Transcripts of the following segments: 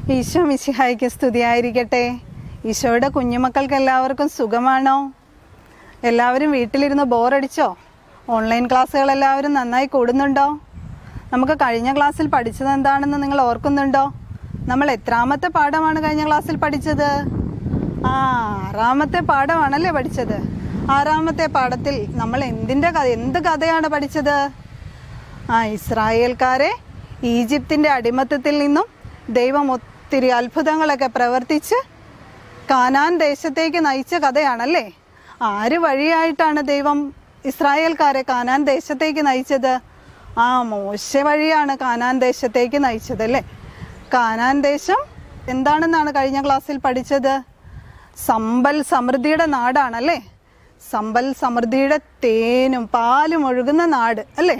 ഈശോ മിശിഹായ്ക്ക് സ്തുതിയായിരിക്കട്ടെ ഈശോയുടെ കുഞ്ഞുമക്കൾക്ക് എല്ലാവർക്കും സുഖമാണോ എല്ലാവരും വീട്ടിലിരുന്ന് ബോറടിച്ചോ ഓൺലൈൻ ക്ലാസ്സുകൾ എല്ലാവരും നന്നായി കൂടുന്നുണ്ടോ നമുക്ക് കഴിഞ്ഞ ക്ലാസ്സിൽ പഠിച്ചത് എന്താണെന്ന് നിങ്ങൾ ഓർക്കുന്നുണ്ടോ നമ്മൾ എത്രാമത്തെ പാഠമാണ് കഴിഞ്ഞ ക്ലാസ്സിൽ പഠിച്ചത് ആ ആറാമത്തെ പാഠമാണല്ലേ പഠിച്ചത് ആറാമത്തെ പാഠത്തിൽ നമ്മൾ എന്തിൻ്റെ കഥ എന്ത് കഥയാണ് പഠിച്ചത് ആ ഇസ്രായേൽക്കാരെ ഈജിപ്തിൻ്റെ അടിമത്തത്തിൽ നിന്നും ദൈവം ഒത്തിരി അത്ഭുതങ്ങളൊക്കെ പ്രവർത്തിച്ച് കാനാൻ ദേശത്തേക്ക് നയിച്ച കഥയാണല്ലേ ആര് വഴിയായിട്ടാണ് ദൈവം ഇസ്രായേൽക്കാരെ കാനാൻ ദേശത്തേക്ക് നയിച്ചത് ആ മോശ വഴിയാണ് കാനാൻ ദേശത്തേക്ക് നയിച്ചത് അല്ലേ കാനാൻ ദേശം എന്താണെന്നാണ് കഴിഞ്ഞ ക്ലാസ്സിൽ പഠിച്ചത് സമ്പൽ സമൃദ്ധിയുടെ നാടാണല്ലേ സമ്പൽ സമൃദ്ധിയുടെ തേനും പാലും ഒഴുകുന്ന നാട് അല്ലേ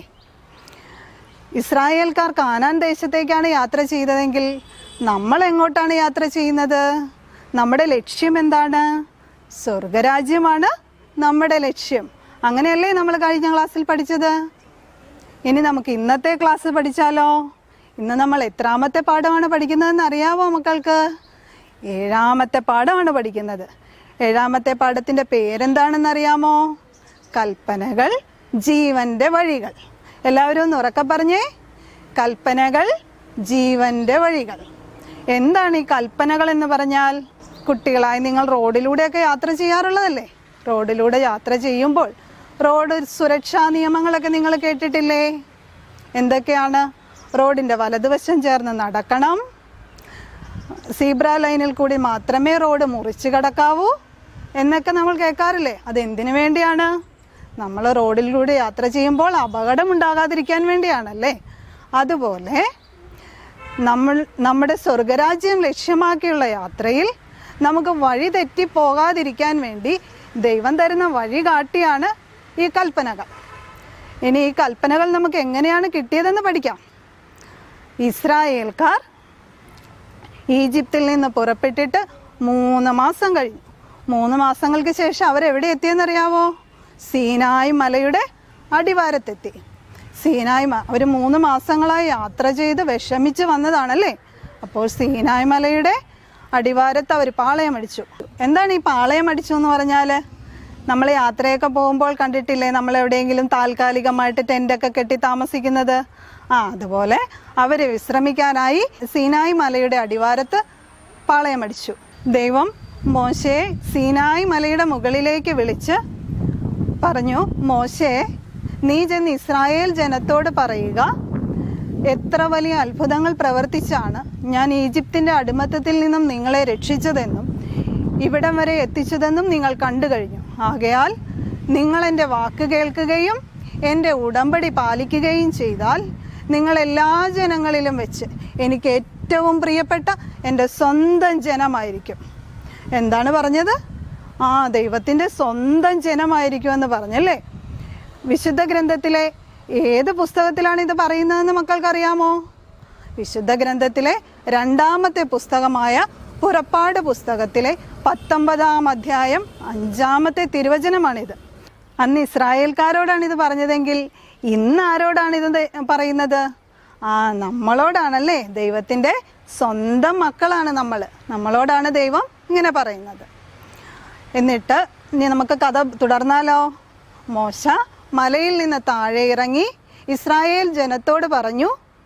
ഇസ്രായേൽക്കാർ കാനാൻ ദേശത്തേക്കാണ് യാത്ര ചെയ്തതെങ്കിൽ നമ്മൾ എങ്ങോട്ടാണ് യാത്ര ചെയ്യുന്നത് നമ്മുടെ ലക്ഷ്യം എന്താണ് സ്വർഗരാജ്യമാണ് നമ്മുടെ ലക്ഷ്യം അങ്ങനെയല്ലേ നമ്മൾ കഴിഞ്ഞ ക്ലാസ്സിൽ പഠിച്ചത് ഇനി നമുക്ക് ഇന്നത്തെ ക്ലാസ് പഠിച്ചാലോ ഇന്ന് നമ്മൾ എത്രാമത്തെ പാഠമാണ് പഠിക്കുന്നതെന്ന് അറിയാവോ മക്കൾക്ക് ഏഴാമത്തെ പാഠമാണ് പഠിക്കുന്നത് ഏഴാമത്തെ പാഠത്തിൻ്റെ പേരെന്താണെന്ന് അറിയാമോ കൽപ്പനകൾ ജീവന്റെ വഴികൾ എല്ലാവരും ഒന്ന് ഉറക്കെ പറഞ്ഞേ കൽപ്പനകൾ ജീവന്റെ വഴികൾ എന്താണ് ഈ കൽപ്പനകൾ എന്ന് പറഞ്ഞാൽ കുട്ടികളായി നിങ്ങൾ റോഡിലൂടെയൊക്കെ യാത്ര ചെയ്യാറുള്ളതല്ലേ റോഡിലൂടെ യാത്ര ചെയ്യുമ്പോൾ റോഡ് സുരക്ഷാ നിയമങ്ങളൊക്കെ നിങ്ങൾ കേട്ടിട്ടില്ലേ എന്തൊക്കെയാണ് റോഡിൻ്റെ വലതുവശം ചേർന്ന് നടക്കണം സീബ്ര ലൈനിൽ കൂടി മാത്രമേ റോഡ് മുറിച്ച് കടക്കാവൂ എന്നൊക്കെ നമ്മൾ കേൾക്കാറില്ലേ അത് എന്തിനു വേണ്ടിയാണ് നമ്മൾ റോഡിലൂടെ യാത്ര ചെയ്യുമ്പോൾ അപകടം ഉണ്ടാകാതിരിക്കാൻ വേണ്ടിയാണല്ലേ അതുപോലെ നമ്മൾ നമ്മുടെ സ്വർഗരാജ്യം ലക്ഷ്യമാക്കിയുള്ള യാത്രയിൽ നമുക്ക് വഴി തെറ്റി പോകാതിരിക്കാൻ വേണ്ടി ദൈവം തരുന്ന വഴി കാട്ടിയാണ് ഈ കൽപ്പനകൾ ഇനി ഈ കൽപ്പനകൾ നമുക്ക് എങ്ങനെയാണ് കിട്ടിയതെന്ന് പഠിക്കാം ഇസ്രായേൽക്കാർ ഈജിപ്തിൽ നിന്ന് പുറപ്പെട്ടിട്ട് മൂന്ന് മാസം കഴിഞ്ഞു മൂന്ന് മാസങ്ങൾക്ക് ശേഷം അവരെവിടെ എത്തിയെന്നറിയാവോ സീനായ് മലയുടെ അടിവാരത്തെത്തി സീനായ് മ അവർ മൂന്ന് മാസങ്ങളായി യാത്ര ചെയ്ത് വിഷമിച്ച് വന്നതാണല്ലേ അപ്പോൾ സീനായ് മലയുടെ അടിവാരത്ത് അവർ പാളയം അടിച്ചു എന്താണ് ഈ പാളയം അടിച്ചു എന്ന് പറഞ്ഞാൽ നമ്മൾ യാത്രയൊക്കെ പോകുമ്പോൾ കണ്ടിട്ടില്ലേ നമ്മൾ എവിടെയെങ്കിലും താൽക്കാലികമായിട്ട് ടെൻ്റൊക്കെ കെട്ടി താമസിക്കുന്നത് ആ അതുപോലെ അവർ വിശ്രമിക്കാനായി സീനായ് മലയുടെ അടിവാരത്ത് പാളയമടിച്ചു ദൈവം മോശയെ സീനായ് മലയുടെ മുകളിലേക്ക് വിളിച്ച് പറഞ്ഞു മോശേ നീ ചെന്ന് ഇസ്രായേൽ ജനത്തോട് പറയുക എത്ര വലിയ അത്ഭുതങ്ങൾ പ്രവർത്തിച്ചാണ് ഞാൻ ഈജിപ്തിൻ്റെ അടിമത്തത്തിൽ നിന്നും നിങ്ങളെ രക്ഷിച്ചതെന്നും ഇവിടം വരെ എത്തിച്ചതെന്നും നിങ്ങൾ കണ്ടു കഴിഞ്ഞു ആകയാൽ നിങ്ങൾ എൻ്റെ വാക്ക് കേൾക്കുകയും എൻ്റെ ഉടമ്പടി പാലിക്കുകയും ചെയ്താൽ നിങ്ങൾ എല്ലാ ജനങ്ങളിലും വെച്ച് എനിക്ക് ഏറ്റവും പ്രിയപ്പെട്ട എൻ്റെ സ്വന്തം ജനമായിരിക്കും എന്താണ് പറഞ്ഞത് ആ ദൈവത്തിൻ്റെ സ്വന്തം ജനമായിരിക്കുമെന്ന് പറഞ്ഞല്ലേ വിശുദ്ധ ഗ്രന്ഥത്തിലെ ഏത് പുസ്തകത്തിലാണ് ഇത് പറയുന്നതെന്ന് മക്കൾക്കറിയാമോ വിശുദ്ധ ഗ്രന്ഥത്തിലെ രണ്ടാമത്തെ പുസ്തകമായ പുറപ്പാട് പുസ്തകത്തിലെ പത്തൊമ്പതാം അധ്യായം അഞ്ചാമത്തെ തിരുവചനമാണിത് അന്ന് ഇസ്രായേൽക്കാരോടാണ് ഇത് പറഞ്ഞതെങ്കിൽ ഇന്ന് ആരോടാണ് ഇത് ദേ- പറയുന്നത് ആ നമ്മളോടാണല്ലേ ദൈവത്തിൻ്റെ സ്വന്തം മക്കളാണ് നമ്മൾ നമ്മളോടാണ് ദൈവം ഇങ്ങനെ പറയുന്നത് എന്നിട്ട് ഇനി നമുക്ക് കഥ തുടർന്നാലോ മോശ മലയിൽ നിന്ന് താഴെ ഇറങ്ങി ഇസ്രായേൽ ജനത്തോട് പറഞ്ഞു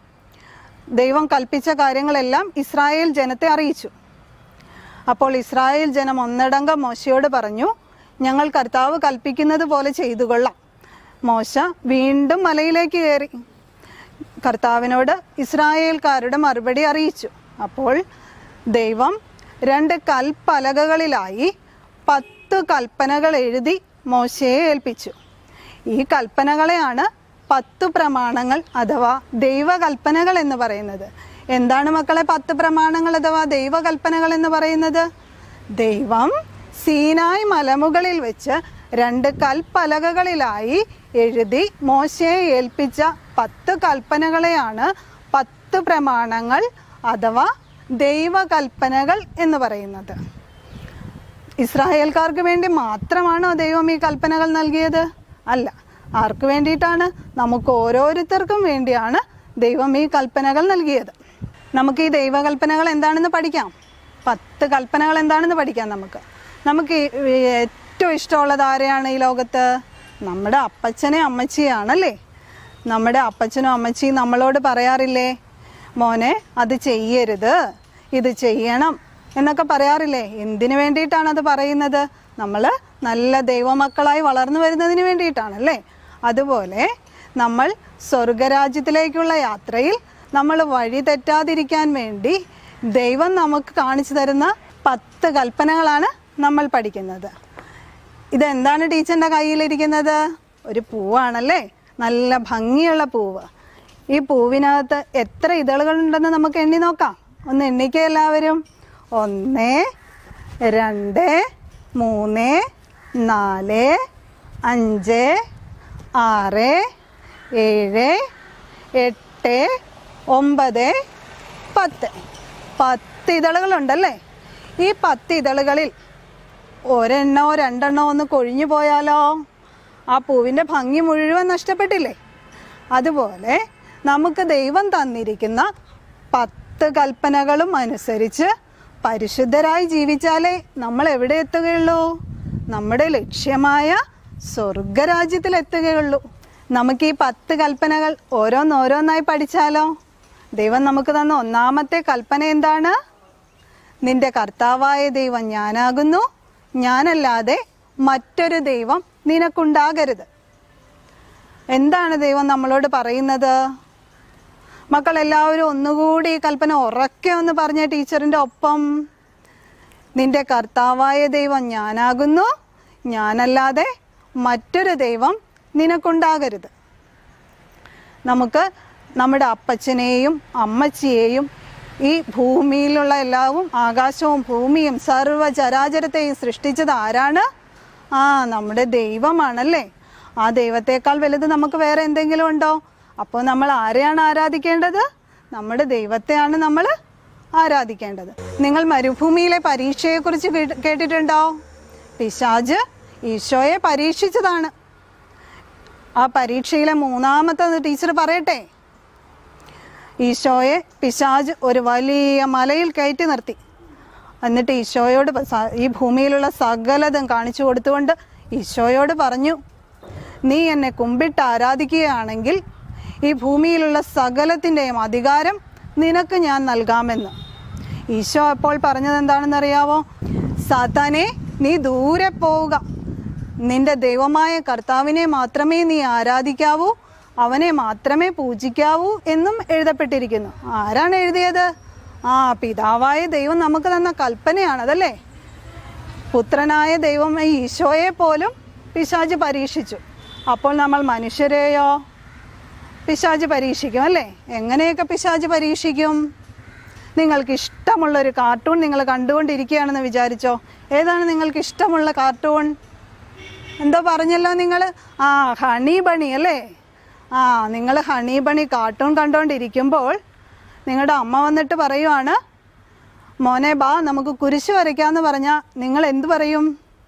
ദൈവം കൽപ്പിച്ച കാര്യങ്ങളെല്ലാം ഇസ്രായേൽ ജനത്തെ അറിയിച്ചു അപ്പോൾ ഇസ്രായേൽ ജനം ഒന്നടങ്കം മോശയോട് പറഞ്ഞു ഞങ്ങൾ കർത്താവ് കൽപ്പിക്കുന്നത് പോലെ ചെയ്തു കൊള്ളാം മോശ വീണ്ടും മലയിലേക്ക് കയറി കർത്താവിനോട് ഇസ്രായേൽക്കാരുടെ മറുപടി അറിയിച്ചു അപ്പോൾ ദൈവം രണ്ട് കൽപ്പലകകളിലായി പത്ത് കൽപ്പനകൾ എഴുതി മോശയെ ഏൽപ്പിച്ചു ഈ കൽപ്പനകളെയാണ് പത്ത് പ്രമാണങ്ങൾ അഥവാ ദൈവകൽപ്പനകൾ എന്ന് പറയുന്നത് എന്താണ് മക്കളെ പത്ത് പ്രമാണങ്ങൾ അഥവാ ദൈവകൽപ്പനകൾ എന്ന് പറയുന്നത് ദൈവം സീനായ് മലമുകളിൽ വെച്ച് രണ്ട് കൽപ്പലകകളിലായി എഴുതി മോശയെ ഏൽപ്പിച്ച പത്ത് കൽപ്പനകളെയാണ് പത്ത് പ്രമാണങ്ങൾ അഥവാ ദൈവകൽപ്പനകൾ എന്ന് പറയുന്നത് ഇസ്രായേൽക്കാർക്ക് വേണ്ടി മാത്രമാണോ ദൈവം ഈ കൽപ്പനകൾ നൽകിയത് അല്ല ആർക്ക് വേണ്ടിയിട്ടാണ് നമുക്ക് ഓരോരുത്തർക്കും വേണ്ടിയാണ് ദൈവം ഈ കൽപ്പനകൾ നൽകിയത് നമുക്ക് ഈ ദൈവകൽപ്പനകൾ എന്താണെന്ന് പഠിക്കാം പത്ത് കൽപ്പനകൾ എന്താണെന്ന് പഠിക്കാം നമുക്ക് നമുക്ക് ഈ- ഈ ഏറ്റവും ഇഷ്ടമുള്ളത് ആരെയാണ് ഈ ലോകത്ത് നമ്മുടെ അപ്പച്ചനെ അമ്മച്ചിയാണല്ലേ നമ്മുടെ അപ്പച്ചനും അമ്മച്ചിയും നമ്മളോട് പറയാറില്ലേ മോനെ അത് ചെയ്യരുത് ഇത് ചെയ്യണം എന്നൊക്കെ പറയാറില്ലേ എന്തിനു വേണ്ടിയിട്ടാണ് അത് പറയുന്നത് നമ്മൾ നല്ല ദൈവമക്കളായി വളർന്നു വരുന്നതിന് വേണ്ടിയിട്ടാണല്ലേ അതുപോലെ നമ്മൾ സ്വർഗരാജ്യത്തിലേക്കുള്ള യാത്രയിൽ നമ്മൾ വഴി തെറ്റാതിരിക്കാൻ വേണ്ടി ദൈവം നമുക്ക് കാണിച്ചു തരുന്ന പത്ത് കൽപ്പനകളാണ് നമ്മൾ പഠിക്കുന്നത് ഇതെന്താണ് ടീച്ചറിൻ്റെ കയ്യിലിരിക്കുന്നത് ഒരു പൂവാണല്ലേ നല്ല ഭംഗിയുള്ള പൂവ് ഈ പൂവിനകത്ത് എത്ര ഇതളുകളുണ്ടെന്ന് നമുക്ക് എണ്ണി നോക്കാം ഒന്ന് എണ്ണിക്കേ എല്ലാവരും ഒന്ന് രണ്ട് മൂന്ന് നാല് അഞ്ച് ആറ് ഏഴ് എട്ട് ഒമ്പത് പത്ത് പത്ത് ഇതളുകളുണ്ടല്ലേ ഈ പത്ത് ഇതളുകളിൽ ഒരെണ്ണോ രണ്ടെണ്ണോ ഒന്ന് കൊഴിഞ്ഞു പോയാലോ ആ പൂവിൻ്റെ ഭംഗി മുഴുവൻ നഷ്ടപ്പെട്ടില്ലേ അതുപോലെ നമുക്ക് ദൈവം തന്നിരിക്കുന്ന പത്ത് കൽപ്പനകളും അനുസരിച്ച് പരിശുദ്ധരായി ജീവിച്ചാലേ നമ്മൾ എവിടെ എത്തുകയുള്ളൂ നമ്മുടെ ലക്ഷ്യമായ സ്വർഗരാജ്യത്തിൽ എത്തുകയുള്ളൂ നമുക്ക് ഈ പത്ത് കൽപ്പനകൾ ഓരോന്നോരോന്നായി പഠിച്ചാലോ ദൈവം നമുക്ക് തന്ന ഒന്നാമത്തെ കൽപ്പന എന്താണ് നിന്റെ കർത്താവായ ദൈവം ഞാനാകുന്നു ഞാനല്ലാതെ മറ്റൊരു ദൈവം നിനക്കുണ്ടാകരുത് എന്താണ് ദൈവം നമ്മളോട് പറയുന്നത് മക്കൾ എല്ലാവരും ഒന്നുകൂടി ഈ കൽപ്പന ഉറക്കെ ഒന്ന് പറഞ്ഞ ടീച്ചറിൻ്റെ ഒപ്പം നിന്റെ കർത്താവായ ദൈവം ഞാനാകുന്നു ഞാനല്ലാതെ മറ്റൊരു ദൈവം നിനക്കുണ്ടാകരുത് നമുക്ക് നമ്മുടെ അപ്പച്ചനെയും അമ്മച്ചിയെയും ഈ ഭൂമിയിലുള്ള എല്ലാവും ആകാശവും ഭൂമിയും സർവ്വചരാചരത്തെയും സൃഷ്ടിച്ചത് ആരാണ് ആ നമ്മുടെ ദൈവമാണല്ലേ ആ ദൈവത്തെക്കാൾ വലുത് നമുക്ക് വേറെ എന്തെങ്കിലും ഉണ്ടോ അപ്പോൾ നമ്മൾ ആരെയാണ് ആരാധിക്കേണ്ടത് നമ്മുടെ ദൈവത്തെയാണ് നമ്മൾ ആരാധിക്കേണ്ടത് നിങ്ങൾ മരുഭൂമിയിലെ പരീക്ഷയെക്കുറിച്ച് കേട്ട്- കേട്ടിട്ടുണ്ടോ പിശാജ് ഈശോയെ പരീക്ഷിച്ചതാണ് ആ പരീക്ഷയിലെ മൂന്നാമത്തെ ടീച്ചർ പറയട്ടെ ഈശോയെ പിശാജ് ഒരു വലിയ മലയിൽ കയറ്റി നിർത്തി എന്നിട്ട് ഈശോയോട് പ- സ- ഈ ഭൂമിയിലുള്ള സകലതും കാണിച്ചു കൊടുത്തുകൊണ്ട് ഈശോയോട് പറഞ്ഞു നീ എന്നെ കുമ്പിട്ട് ആരാധിക്കുകയാണെങ്കിൽ ഈ ഭൂമിയിലുള്ള സകലത്തിൻ്റെയും അധികാരം നിനക്ക് ഞാൻ നൽകാമെന്ന് ഈശോ അപ്പോൾ പറഞ്ഞത് എന്താണെന്നറിയാവോ സാത്താനെ നീ ദൂരെ പോവുക നിന്റെ ദൈവമായ കർത്താവിനെ മാത്രമേ നീ ആരാധിക്കാവൂ അവനെ മാത്രമേ പൂജിക്കാവൂ എന്നും എഴുതപ്പെട്ടിരിക്കുന്നു ആരാണ് എഴുതിയത് ആ പിതാവായ ദൈവം നമുക്ക് തന്ന കൽപ്പനയാണ് അതല്ലേ പുത്രനായ ദൈവം ഈ ഈശോയെ പോലും പിശാജ് പരീക്ഷിച്ചു അപ്പോൾ നമ്മൾ മനുഷ്യരെയോ പിശാജ് പരീക്ഷിക്കും അല്ലേ എങ്ങനെയൊക്കെ പിശാജ് പരീക്ഷിക്കും നിങ്ങൾക്ക് ഇഷ്ടമുള്ളൊരു കാർട്ടൂൺ നിങ്ങൾ കണ്ടുകൊണ്ടിരിക്കുകയാണെന്ന് വിചാരിച്ചോ ഏതാണ് നിങ്ങൾക്ക് ഇഷ്ടമുള്ള കാർട്ടൂൺ എന്തോ പറഞ്ഞല്ലോ നിങ്ങൾ ആ ഹണി ബണി അല്ലേ ആ നിങ്ങൾ ഹണി ബണി കാർട്ടൂൺ കണ്ടുകൊണ്ടിരിക്കുമ്പോൾ നിങ്ങളുടെ അമ്മ വന്നിട്ട് പറയുവാണ് മോനെ ബാ നമുക്ക് കുരിശ് വരയ്ക്കാമെന്ന് പറഞ്ഞാൽ നിങ്ങൾ എന്ത് പറയും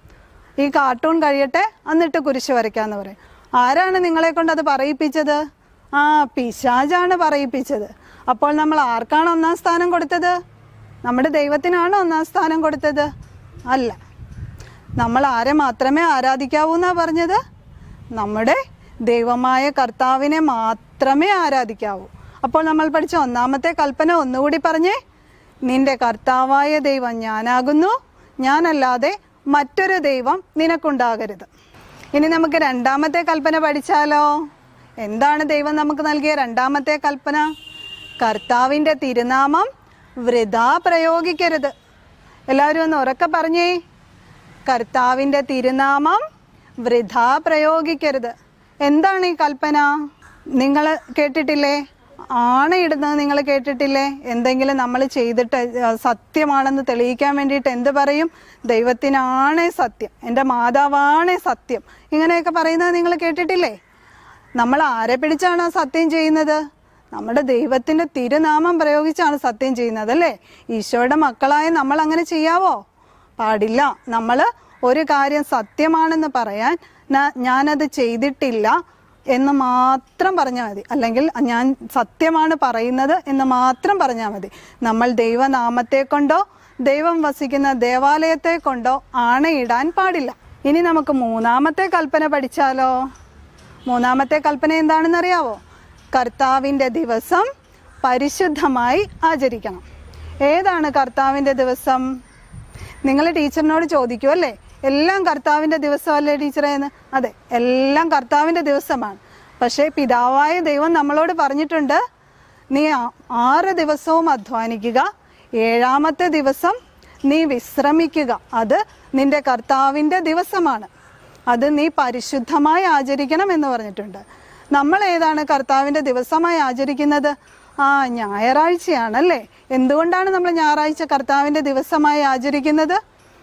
ഈ കാർട്ടൂൺ കഴിയട്ടെ എന്നിട്ട് കുരിശ് വരയ്ക്കാമെന്ന് പറയും ആരാണ് നിങ്ങളെ കൊണ്ട് അത് പറയിപ്പിച്ചത് ആ പിശാജാണ് പറയിപ്പിച്ചത് അപ്പോൾ നമ്മൾ ആർക്കാണ് ഒന്നാം സ്ഥാനം കൊടുത്തത് നമ്മുടെ ദൈവത്തിനാണ് ഒന്നാം സ്ഥാനം കൊടുത്തത് അല്ല നമ്മൾ ആരെ മാത്രമേ ആരാധിക്കാവൂ എന്നാ പറഞ്ഞത് നമ്മുടെ ദൈവമായ കർത്താവിനെ മാത്രമേ ആരാധിക്കാവൂ അപ്പോൾ നമ്മൾ പഠിച്ച ഒന്നാമത്തെ കൽപ്പന ഒന്നുകൂടി പറഞ്ഞേ നിന്റെ കർത്താവായ ദൈവം ഞാനാകുന്നു ഞാനല്ലാതെ മറ്റൊരു ദൈവം നിനക്കുണ്ടാകരുത് ഇനി നമുക്ക് രണ്ടാമത്തെ കൽപ്പന പഠിച്ചാലോ എന്താണ് ദൈവം നമുക്ക് നൽകിയ രണ്ടാമത്തെ കൽപ്പന കർത്താവിൻ്റെ തിരുനാമം വൃഥാ പ്രയോഗിക്കരുത് എല്ലാവരും ഒന്ന് ഉറക്കെ പറഞ്ഞേ കർത്താവിൻ്റെ തിരുനാമം വൃഥാ പ്രയോഗിക്കരുത് എന്താണ് ഈ കൽപ്പന നിങ്ങൾ കേട്ടിട്ടില്ലേ ആണയിടുന്നത് നിങ്ങൾ കേട്ടിട്ടില്ലേ എന്തെങ്കിലും നമ്മൾ ചെയ്തിട്ട് ആ, സത്യമാണെന്ന് തെളിയിക്കാൻ വേണ്ടിയിട്ട് എന്ത് പറയും ദൈവത്തിനാണ് സത്യം എൻ്റെ മാതാവാണ് സത്യം ഇങ്ങനെയൊക്കെ പറയുന്നത് നിങ്ങൾ കേട്ടിട്ടില്ലേ നമ്മൾ ആരെ പിടിച്ചാണ് ആ സത്യം ചെയ്യുന്നത് നമ്മുടെ ദൈവത്തിൻ്റെ തിരുനാമം പ്രയോഗിച്ചാണ് സത്യം ചെയ്യുന്നത് അല്ലേ ഈശോയുടെ മക്കളായ നമ്മൾ അങ്ങനെ ചെയ്യാവോ പാടില്ല നമ്മൾ ഒരു കാര്യം സത്യമാണെന്ന് പറയാൻ "ന- ഞാനത് ചെയ്തിട്ടില്ല എന്ന് മാത്രം പറഞ്ഞാൽ മതി അല്ലെങ്കിൽ ഞാൻ സത്യമാണ് പറയുന്നത് എന്ന് മാത്രം പറഞ്ഞാൽ മതി നമ്മൾ ദൈവനാമത്തെ കൊണ്ടോ ദൈവം വസിക്കുന്ന ദേവാലയത്തെ കൊണ്ടോ ആണയിടാൻ പാടില്ല ഇനി നമുക്ക് മൂന്നാമത്തെ കൽപ്പന പഠിച്ചാലോ മൂന്നാമത്തെ കൽപ്പന എന്താണെന്ന് അറിയാവോ കർത്താവിൻ്റെ ദിവസം പരിശുദ്ധമായി ആചരിക്കണം ഏതാണ് കർത്താവിൻ്റെ ദിവസം നിങ്ങൾ ടീച്ചറിനോട് ചോദിക്കും അല്ലേ എല്ലാം കർത്താവിൻ്റെ ദിവസമല്ലേ ടീച്ചറേ എന്ന് അതെ എല്ലാം കർത്താവിൻ്റെ ദിവസമാണ് പക്ഷേ പിതാവായ ദൈവം നമ്മളോട് പറഞ്ഞിട്ടുണ്ട് നീ ആ- ആറ് ദിവസവും അധ്വാനിക്കുക ഏഴാമത്തെ ദിവസം നീ വിശ്രമിക്കുക അത് നിന്റെ കർത്താവിൻ്റെ ദിവസമാണ് അത് നീ പരിശുദ്ധമായി ആചരിക്കണം എന്ന് പറഞ്ഞിട്ടുണ്ട് നമ്മൾ ഏതാണ് കർത്താവിൻ്റെ ദിവസമായി ആചരിക്കുന്നത് ആ ഞായറാഴ്ചയാണല്ലേ എന്തുകൊണ്ടാണ് നമ്മൾ ഞായറാഴ്ച കർത്താവിൻ്റെ ദിവസമായി ആചരിക്കുന്നത്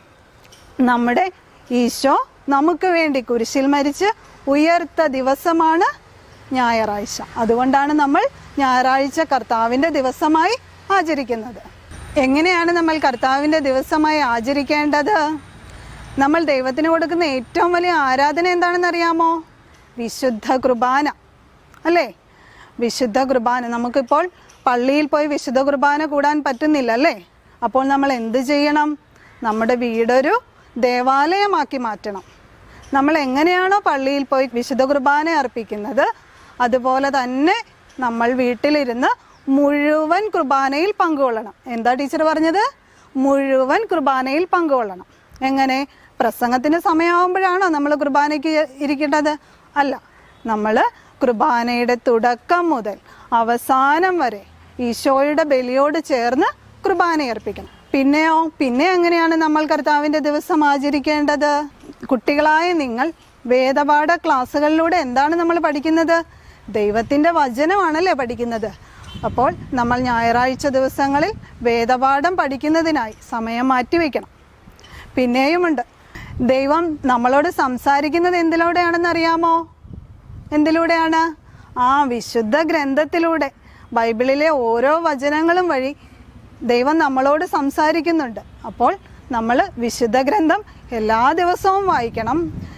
നമ്മുടെ ഈശോ നമുക്ക് വേണ്ടി കുരിശിൽ മരിച്ച് ഉയർത്ത ദിവസമാണ് ഞായറാഴ്ച അതുകൊണ്ടാണ് നമ്മൾ ഞായറാഴ്ച കർത്താവിൻ്റെ ദിവസമായി ആചരിക്കുന്നത് എങ്ങനെയാണ് നമ്മൾ കർത്താവിൻ്റെ ദിവസമായി ആചരിക്കേണ്ടത് നമ്മൾ ദൈവത്തിന് കൊടുക്കുന്ന ഏറ്റവും വലിയ ആരാധന എന്താണെന്ന് അറിയാമോ വിശുദ്ധ കുർബാന അല്ലേ വിശുദ്ധ കുർബാന നമുക്കിപ്പോൾ പള്ളിയിൽ പോയി വിശുദ്ധ കുർബാന കൂടാൻ പറ്റുന്നില്ല അല്ലേ അപ്പോൾ നമ്മൾ എന്ത് ചെയ്യണം നമ്മുടെ വീടൊരു ദേവാലയമാക്കി മാറ്റണം നമ്മൾ എങ്ങനെയാണോ പള്ളിയിൽ പോയി വിശുദ്ധ കുർബാന അർപ്പിക്കുന്നത് അതുപോലെ തന്നെ നമ്മൾ വീട്ടിലിരുന്ന് മുഴുവൻ കുർബാനയിൽ പങ്കുകൊള്ളണം എന്താ ടീച്ചർ പറഞ്ഞത് മുഴുവൻ കുർബാനയിൽ പങ്കുകൊള്ളണം എങ്ങനെ പ്രസംഗത്തിന് സമയമാകുമ്പോഴാണോ നമ്മൾ കുർബാനയ്ക്ക് ഇരിക്കേണ്ടത് അല്ല നമ്മൾ കുർബാനയുടെ തുടക്കം മുതൽ അവസാനം വരെ ഈശോയുടെ ബലിയോട് ചേർന്ന് കുർബാന അർപ്പിക്കണം പിന്നെയോ പിന്നെ എങ്ങനെയാണ് നമ്മൾ കർത്താവിൻ്റെ ദിവസം ആചരിക്കേണ്ടത് കുട്ടികളായ നിങ്ങൾ വേദപാഠ ക്ലാസ്സുകളിലൂടെ എന്താണ് നമ്മൾ പഠിക്കുന്നത് ദൈവത്തിൻ്റെ വചനമാണല്ലേ പഠിക്കുന്നത് അപ്പോൾ നമ്മൾ ഞായറാഴ്ച ദിവസങ്ങളിൽ വേദപാഠം പഠിക്കുന്നതിനായി സമയം മാറ്റിവെക്കണം പിന്നെയുമുണ്ട് ദൈവം നമ്മളോട് സംസാരിക്കുന്നത് എന്തിലൂടെയാണെന്ന് അറിയാമോ എന്തിലൂടെയാണ് ആ വിശുദ്ധ ഗ്രന്ഥത്തിലൂടെ ബൈബിളിലെ ഓരോ വചനങ്ങളും വഴി ദൈവം നമ്മളോട് സംസാരിക്കുന്നുണ്ട് അപ്പോൾ നമ്മൾ വിശുദ്ധ ഗ്രന്ഥം എല്ലാ ദിവസവും വായിക്കണം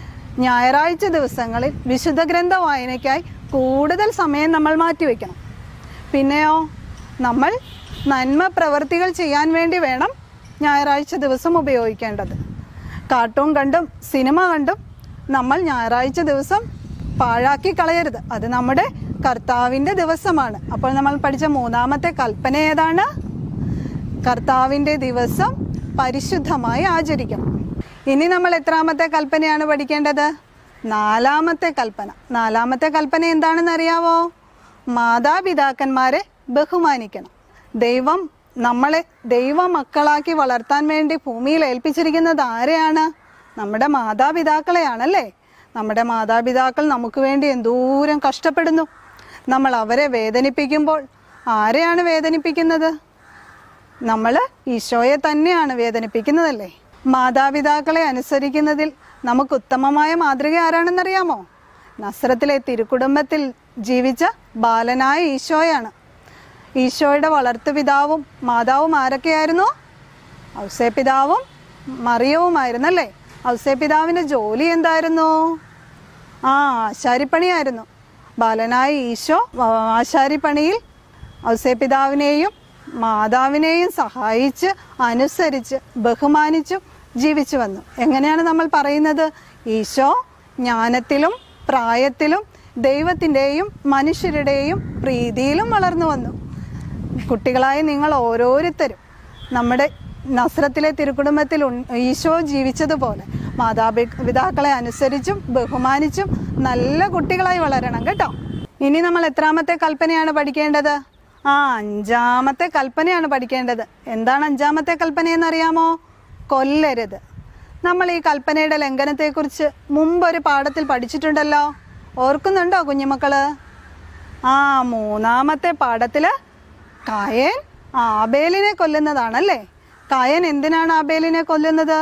ഞായറാഴ്ച ദിവസങ്ങളിൽ വിശുദ്ധ ഗ്രന്ഥ വായനയ്ക്കായി കൂടുതൽ സമയം നമ്മൾ മാറ്റിവെക്കണം പിന്നെയോ നമ്മൾ നന്മ പ്രവർത്തികൾ ചെയ്യാൻ വേണ്ടി വേണം ഞായറാഴ്ച ദിവസം ഉപയോഗിക്കേണ്ടത് കാർട്ടൂൺ കണ്ടും സിനിമ കണ്ടും നമ്മൾ ഞായറാഴ്ച ദിവസം പാഴാക്കി കളയരുത് അത് നമ്മുടെ കർത്താവിൻ്റെ ദിവസമാണ് അപ്പോൾ നമ്മൾ പഠിച്ച മൂന്നാമത്തെ കൽപ്പന ഏതാണ് കർത്താവിൻ്റെ ദിവസം പരിശുദ്ധമായി ആചരിക്കണം ഇനി നമ്മൾ എത്രാമത്തെ കൽപ്പനയാണ് പഠിക്കേണ്ടത് നാലാമത്തെ കൽപ്പന നാലാമത്തെ കൽപ്പന എന്താണെന്ന് അറിയാവോ മാതാപിതാക്കന്മാരെ ബഹുമാനിക്കണം ദൈവം നമ്മളെ ദൈവ മക്കളാക്കി വളർത്താൻ വേണ്ടി ഭൂമിയിൽ ഏൽപ്പിച്ചിരിക്കുന്നത് ആരെയാണ് നമ്മുടെ മാതാപിതാക്കളെയാണല്ലേ നമ്മുടെ മാതാപിതാക്കൾ നമുക്ക് വേണ്ടി എന്തോരം കഷ്ടപ്പെടുന്നു നമ്മൾ അവരെ വേദനിപ്പിക്കുമ്പോൾ ആരെയാണ് വേദനിപ്പിക്കുന്നത് നമ്മൾ ഈശോയെ തന്നെയാണ് വേദനിപ്പിക്കുന്നതല്ലേ മാതാപിതാക്കളെ അനുസരിക്കുന്നതിൽ നമുക്ക് ഉത്തമമായ മാതൃക ആരാണെന്നറിയാമോ നസ്രത്തിലെ തിരുക്കുടുംബത്തിൽ ജീവിച്ച ബാലനായ ഈശോയാണ് ഈശോയുടെ വളർത്തുപിതാവും മാതാവും ആരൊക്കെയായിരുന്നു ഔസേപിതാവും മറിയവുമായിരുന്നല്ലേ ഔസേപിതാവിൻ്റെ ജോലി എന്തായിരുന്നു ആ ആശാരിപ്പണിയായിരുന്നു ബാലനായ ഈശോ ആ, ആശാരിപ്പണിയിൽ ഔസേപിതാവിനെയും മാതാവിനെയും സഹായിച്ച് അനുസരിച്ച് ബഹുമാനിച്ചും ജീവിച്ചു വന്നു എങ്ങനെയാണ് നമ്മൾ പറയുന്നത് ഈശോ ജ്ഞാനത്തിലും പ്രായത്തിലും ദൈവത്തിൻ്റെയും മനുഷ്യരുടെയും പ്രീതിയിലും വളർന്നു വന്നു കുട്ടികളായ നിങ്ങൾ ഓരോരുത്തരും നമ്മുടെ നസ്രത്തിലെ തിരുക്കുടുംബത്തിൽ ഉൺ- ഈശോ ജീവിച്ചതുപോലെ മാതാപിതാക്കളെ അനുസരിച്ചും ബഹുമാനിച്ചും നല്ല കുട്ടികളായി വളരണം കേട്ടോ ഇനി നമ്മൾ എത്രാമത്തെ കൽപ്പനയാണ് പഠിക്കേണ്ടത് ആ അഞ്ചാമത്തെ കൽപ്പനയാണ് പഠിക്കേണ്ടത് എന്താണ് അഞ്ചാമത്തെ കൽപ്പന എന്നറിയാമോ കൊല്ലരുത് നമ്മൾ ഈ കൽപ്പനയുടെ ലംഘനത്തെക്കുറിച്ച് മുമ്പൊരു പാഠത്തിൽ പഠിച്ചിട്ടുണ്ടല്ലോ ഓർക്കുന്നുണ്ടോ കുഞ്ഞുമക്കള് ആ മൂന്നാമത്തെ പാഠത്തില് കായൻ ആബേലിനെ കൊല്ലുന്നതാണല്ലേ കായൻ എന്തിനാണ് ആബേലിനെ കൊല്ലുന്നത്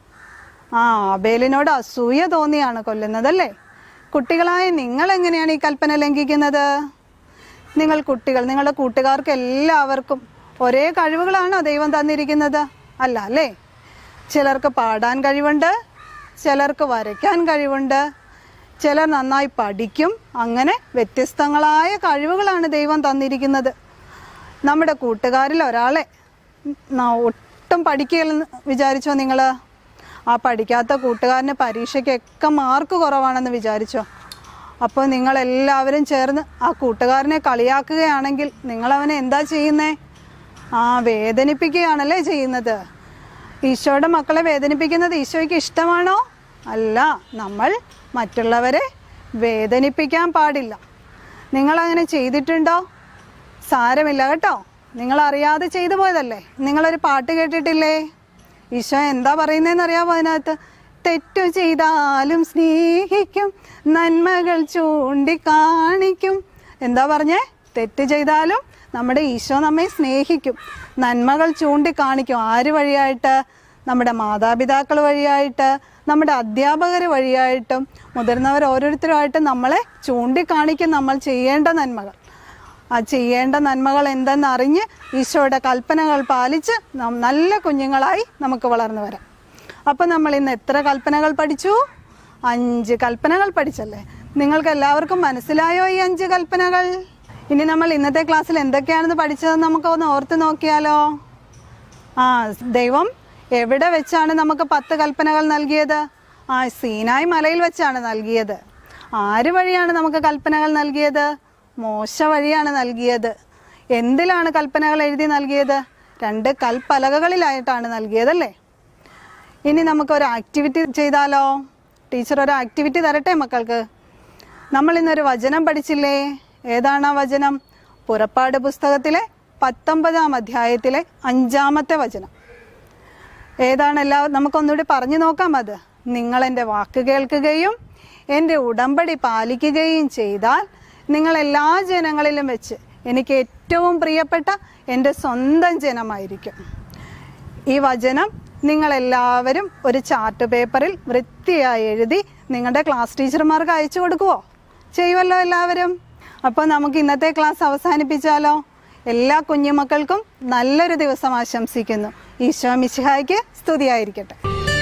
ആ ആബേലിനോട് അസൂയ തോന്നിയാണ് കൊല്ലുന്നതല്ലേ കുട്ടികളായ നിങ്ങൾ എങ്ങനെയാണ് ഈ കൽപ്പന ലംഘിക്കുന്നത് നിങ്ങൾ കുട്ടികൾ നിങ്ങളുടെ കൂട്ടുകാർക്ക് എല്ലാവർക്കും ഒരേ കഴിവുകളാണോ ദൈവം തന്നിരിക്കുന്നത് അല്ല അല്ലേ ചിലർക്ക് പാടാൻ കഴിവുണ്ട് ചിലർക്ക് വരയ്ക്കാൻ കഴിവുണ്ട് ചിലർ നന്നായി പഠിക്കും അങ്ങനെ വ്യത്യസ്തങ്ങളായ കഴിവുകളാണ് ദൈവം തന്നിരിക്കുന്നത് നമ്മുടെ കൂട്ടുകാരിൽ ഒരാളെ ന- ഒട്ടും പഠിക്കില്ലെന്ന് വിചാരിച്ചോ നിങ്ങൾ ആ പഠിക്കാത്ത കൂട്ടുകാരന് പരീക്ഷയ്ക്കൊക്കെ മാർക്ക് കുറവാണെന്ന് വിചാരിച്ചോ അപ്പോൾ നിങ്ങളെല്ലാവരും ചേർന്ന് ആ കൂട്ടുകാരനെ കളിയാക്കുകയാണെങ്കിൽ നിങ്ങളവനെ എന്താ ചെയ്യുന്നേ ആ വേദനിപ്പിക്കുകയാണല്ലേ ചെയ്യുന്നത് ഈശോയുടെ മക്കളെ വേദനിപ്പിക്കുന്നത് ഈശോയ്ക്ക് ഇഷ്ടമാണോ അല്ല നമ്മൾ മറ്റുള്ളവരെ വേദനിപ്പിക്കാൻ പാടില്ല നിങ്ങളങ്ങനെ ചെയ്തിട്ടുണ്ടോ സാരമില്ല കേട്ടോ നിങ്ങൾ അറിയാതെ ചെയ്തു പോയതല്ലേ നിങ്ങളൊരു പാട്ട് കേട്ടിട്ടില്ലേ ഈശോ എന്താ പറയുന്നതെന്ന് അറിയാമോ അതിനകത്ത് തെറ്റു ചെയ്താലും സ്നേഹിക്കും നന്മകൾ ചൂണ്ടിക്കാണിക്കും എന്താ പറഞ്ഞേ തെറ്റ് ചെയ്താലും നമ്മുടെ ഈശോ നമ്മെ സ്നേഹിക്കും നന്മകൾ ചൂണ്ടിക്കാണിക്കും ആര് വഴിയായിട്ട് നമ്മുടെ മാതാപിതാക്കൾ വഴിയായിട്ട് നമ്മുടെ അധ്യാപകർ വഴിയായിട്ടും മുതിർന്നവർ ഓരോരുത്തരുമായിട്ട് നമ്മളെ ചൂണ്ടിക്കാണിക്കും നമ്മൾ ചെയ്യേണ്ട നന്മകൾ ആ ചെയ്യേണ്ട നന്മകൾ എന്തെന്ന് അറിഞ്ഞ് ഈശോയുടെ കൽപ്പനകൾ പാലിച്ച് നാം നല്ല കുഞ്ഞുങ്ങളായി നമുക്ക് വളർന്നു വരാം അപ്പം നമ്മൾ ഇന്ന് എത്ര കൽപ്പനകൾ പഠിച്ചു അഞ്ച് കൽപ്പനകൾ പഠിച്ചല്ലേ നിങ്ങൾക്ക് എല്ലാവർക്കും മനസ്സിലായോ ഈ അഞ്ച് കൽപ്പനകൾ ഇനി നമ്മൾ ഇന്നത്തെ ക്ലാസ്സിൽ എന്തൊക്കെയാണെന്ന് പഠിച്ചതെന്ന് നമുക്ക് ഒന്ന് ഓർത്ത് നോക്കിയാലോ ആ ദൈവം എവിടെ വെച്ചാണ് നമുക്ക് പത്ത് കൽപ്പനകൾ നൽകിയത് ആ സീനായ് മലയിൽ വെച്ചാണ് നൽകിയത് ആര് വഴിയാണ് നമുക്ക് കൽപ്പനകൾ നൽകിയത് മോശ വഴിയാണ് നൽകിയത് എന്തിലാണ് കൽപ്പനകൾ എഴുതി നൽകിയത് രണ്ട് കൽപ്പലകകളിലായിട്ടാണ് നൽകിയതല്ലേ ഇനി നമുക്ക് ഒരു ആക്ടിവിറ്റി ചെയ്താലോ ടീച്ചർ ഒരു ആക്ടിവിറ്റി തരട്ടെ മക്കൾക്ക് നമ്മൾ ഇന്നൊരു വചനം പഠിച്ചില്ലേ ഏതാണ് ആ വചനം പുറപ്പാട് പുസ്തകത്തിലെ പത്തൊമ്പതാം അധ്യായത്തിലെ അഞ്ചാമത്തെ വചനം ഏതാണ് എല്ലാവരും നമുക്കൊന്നുകൂടി പറഞ്ഞു നോക്കാം അത് നിങ്ങൾ എൻ്റെ വാക്ക് കേൾക്കുകയും എൻ്റെ ഉടമ്പടി പാലിക്കുകയും ചെയ്താൽ നിങ്ങൾ എല്ലാ ജനങ്ങളിലും വെച്ച് എനിക്ക് ഏറ്റവും പ്രിയപ്പെട്ട എൻ്റെ സ്വന്തം ജനമായിരിക്കും ഈ വചനം നിങ്ങളെല്ലാവരും ഒരു ചാർട്ട് പേപ്പറിൽ വൃത്തിയായി എഴുതി നിങ്ങളുടെ ക്ലാസ് ടീച്ചർമാർക്ക് അയച്ചു കൊടുക്കുവോ ചെയ്യുമല്ലോ എല്ലാവരും അപ്പോൾ നമുക്ക് ഇന്നത്തെ ക്ലാസ് അവസാനിപ്പിച്ചാലോ എല്ലാ കുഞ്ഞുമക്കൾക്കും നല്ലൊരു ദിവസം ആശംസിക്കുന്നു ഈശോ മിശിഹായ്ക്ക് സ്തുതിയായിരിക്കട്ടെ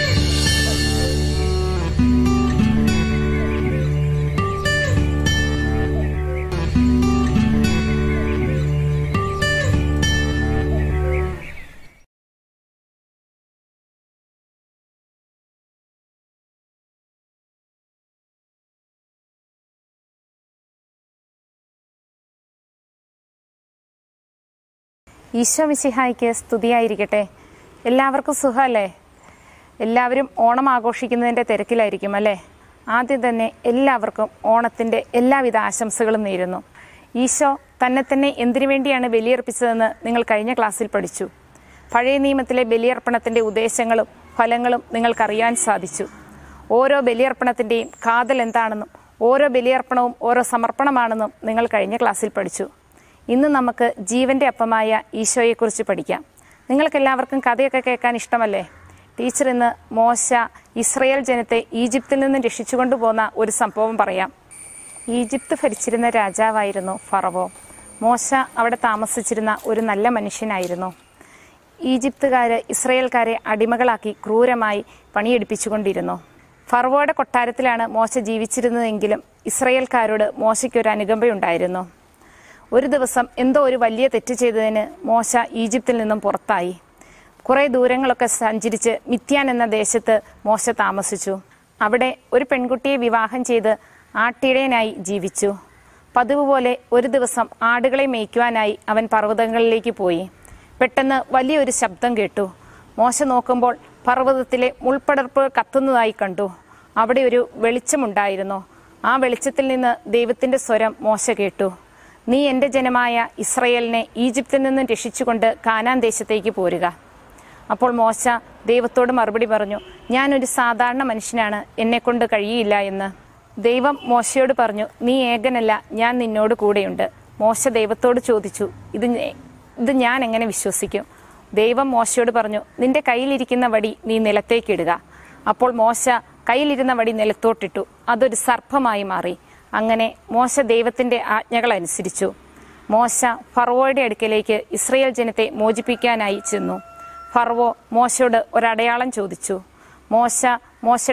ഈശോ മിശിഹായ്ക്ക് സ്തുതിയായിരിക്കട്ടെ എല്ലാവർക്കും സുഖമല്ലേ എല്ലാവരും ഓണം ആഘോഷിക്കുന്നതിൻ്റെ തിരക്കിലായിരിക്കും അല്ലേ ആദ്യം തന്നെ എല്ലാവർക്കും ഓണത്തിൻ്റെ എല്ലാവിധ ആശംസകളും നേരുന്നു ഈശോ തന്നെ തന്നെ എന്തിനു വേണ്ടിയാണ് ബലിയർപ്പിച്ചതെന്ന് നിങ്ങൾ കഴിഞ്ഞ ക്ലാസ്സിൽ പഠിച്ചു പഴയ നിയമത്തിലെ ബലിയർപ്പണത്തിൻ്റെ ഉദ്ദേശങ്ങളും ഫലങ്ങളും നിങ്ങൾക്കറിയാൻ സാധിച്ചു ഓരോ ബലിയർപ്പണത്തിൻ്റെയും കാതൽ എന്താണെന്നും ഓരോ ബലിയർപ്പണവും ഓരോ സമർപ്പണമാണെന്നും നിങ്ങൾ കഴിഞ്ഞ ക്ലാസ്സിൽ പഠിച്ചു ഇന്ന് നമുക്ക് ജീവന്റെ അപ്പമായ ഈശോയെക്കുറിച്ച് പഠിക്കാം നിങ്ങൾക്കെല്ലാവർക്കും കഥയൊക്കെ കേൾക്കാൻ ഇഷ്ടമല്ലേ ടീച്ചർ ഇന്ന് മോശ ഇസ്രയേൽ ജനത്തെ ഈജിപ്തിൽ നിന്നും രക്ഷിച്ചുകൊണ്ടു പോന്ന ഒരു സംഭവം പറയാം ഈജിപ്ത് ഭരിച്ചിരുന്ന രാജാവായിരുന്നു ഫറവോ മോശ അവിടെ താമസിച്ചിരുന്ന ഒരു നല്ല മനുഷ്യനായിരുന്നു ഈജിപ്തുകാര് ഇസ്രയേൽക്കാരെ അടിമകളാക്കി ക്രൂരമായി പണിയെടുപ്പിച്ചുകൊണ്ടിരുന്നു ഫറവോയുടെ കൊട്ടാരത്തിലാണ് മോശ ജീവിച്ചിരുന്നതെങ്കിലും ഇസ്രയേൽക്കാരോട് മോശയ്ക്കൊരു അനുകമ്പയുണ്ടായിരുന്നു ഒരു ദിവസം എന്തോ ഒരു വലിയ തെറ്റ് ചെയ്തതിന് മോശ ഈജിപ്തിൽ നിന്നും പുറത്തായി കുറേ ദൂരങ്ങളൊക്കെ സഞ്ചരിച്ച് മിത്യാൻ എന്ന ദേശത്ത് മോശ താമസിച്ചു അവിടെ ഒരു പെൺകുട്ടിയെ വിവാഹം ചെയ്ത് ആട്ടിടയനായി ജീവിച്ചു പതിവ് പോലെ ഒരു ദിവസം ആടുകളെ മേയ്ക്കുവാനായി അവൻ പർവ്വതങ്ങളിലേക്ക് പോയി പെട്ടെന്ന് വലിയൊരു ശബ്ദം കേട്ടു മോശ നോക്കുമ്പോൾ പർവ്വതത്തിലെ മുൾപ്പടർപ്പ് കത്തുന്നതായി കണ്ടു അവിടെ ഒരു വെളിച്ചമുണ്ടായിരുന്നു ആ വെളിച്ചത്തിൽ നിന്ന് ദൈവത്തിന്റെ സ്വരം മോശ കേട്ടു നീ എൻ്റെ ജനമായ ഇസ്രയേലിനെ ഈജിപ്തിൽ നിന്നും രക്ഷിച്ചുകൊണ്ട് കാനാൻ ദേശത്തേക്ക് പോരുക അപ്പോൾ മോശ ദൈവത്തോട് മറുപടി പറഞ്ഞു ഞാനൊരു സാധാരണ മനുഷ്യനാണ് എന്നെക്കൊണ്ട് കഴിയില്ല എന്ന് ദൈവം മോശയോട് പറഞ്ഞു നീ ഏകനല്ല ഞാൻ നിന്നോട് കൂടെയുണ്ട് മോശ ദൈവത്തോട് ചോദിച്ചു ഇത് ഞ- ഇത് ഞാൻ എങ്ങനെ വിശ്വസിക്കും ദൈവം മോശയോട് പറഞ്ഞു നിന്റെ കയ്യിലിരിക്കുന്ന വടി നീ നിലത്തേക്കിടുക അപ്പോൾ മോശ കയ്യിലിരുന്ന വടി നിലത്തോട്ടിട്ടു അതൊരു സർപ്പമായി മാറി അങ്ങനെ മോശ ദൈവത്തിന്റെ ആജ്ഞകൾ അനുസരിച്ചു മോശ ഫറവോയുടെ അടുക്കലേക്ക് ഇസ്രയേൽ ജനത്തെ മോചിപ്പിക്കാനായി ചെന്നു ഫറവോ മോശയോട് ഒരടയാളം ചോദിച്ചു മോശ മോശയുടെ